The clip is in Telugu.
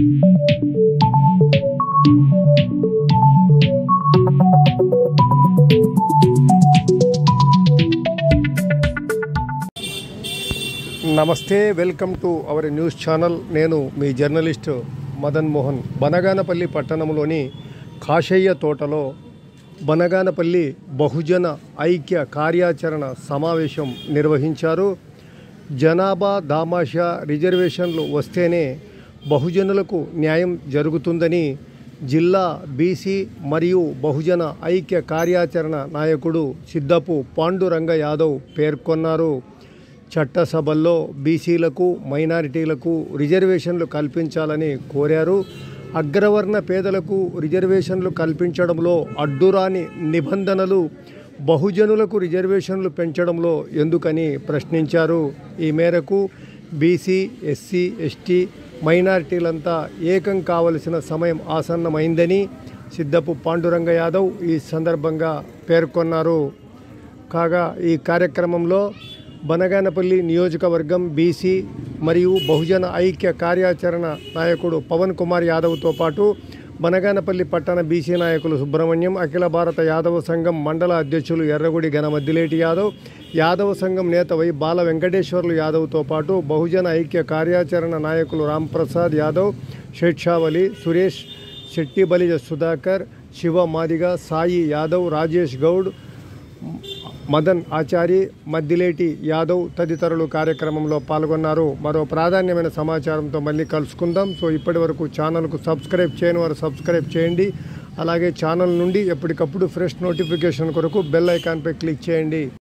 నమస్తే welcome to our news channel నేను మీ జర్నలిస్ట్ మదన్ మోహన్ బనగానపల్లి పట్టణంలోని కాశయ్య తోటలో బనగానపల్లి బహుజన ఐక్య కార్యాచరణ సమావేశం నిర్వహించారు జనాభా దామాషా రిజర్వేషన్లు వస్తేనే బహుజనులకు న్యాయం జరుగుతుందని జిల్లా బీసీ మరియు బహుజన ఐక్య కార్యాచరణ నాయకుడు సిద్దపు పాండురంగ యాదవ్ పేర్కొన్నారు చట్టసభల్లో బీసీలకు మైనారిటీలకు రిజర్వేషన్లు కల్పించాలని కోరారు అగ్రవర్ణ పేదలకు రిజర్వేషన్లు కల్పించడంలో అడ్డురాని నిబంధనలు బహుజనులకు రిజర్వేషన్లు పెంచడంలో ఎందుకని ప్రశ్నించారు ఈ మేరకు బీసీ ఎస్సీ ఎస్టీ మైనారిటీలంతా ఏకం కావలసిన సమయం ఆసన్నమైందని సిద్దపు పాండురంగ యాదవ్ ఈ సందర్భంగా పేర్కొన్నారు కాగా ఈ కార్యక్రమంలో బనగానపల్లి నియోజకవర్గం బీసీ మరియు బహుజన ఐక్య కార్యాచరణ నాయకుడు పవన్ కుమార్ యాదవ్తో పాటు బనగానపల్లి పట్టణ బీసీ నాయకులు సుబ్రహ్మణ్యం అఖిల భారత యాదవ సంఘం మండల అధ్యక్షులు ఎర్రగుడి గణమద్దిలేటి యాదవ్ యాదవ సంఘం నేత వై బాల వెంకటేశ్వర్లు యాదవ్తో పాటు బహుజన ఐక్య కార్యాచరణ నాయకులు రాంప్రసాద్ యాదవ్ షేక్షావలి సురేష్ శెట్టి బలిజ సుధాకర్ శివ మాదిగ సాయి యాదవ్ రాజేష్ గౌడ్ మదన్ ఆచారి మద్దిలేటి యాదవ్ తదితరులు కార్యక్రమంలో పాల్గొన్నారు మరో ప్రాధాన్యమైన సమాచారంతో మళ్ళీ కలుసుకుందాం సో ఇప్పటి వరకు ఛానల్కు సబ్స్క్రైబ్ చేయని వారు సబ్స్క్రైబ్ చేయండి అలాగే ఛానల్ నుండి ఎప్పటికప్పుడు ఫ్రెష్ నోటిఫికేషన్ కొరకు బెల్ ఐకాన్పై క్లిక్ చేయండి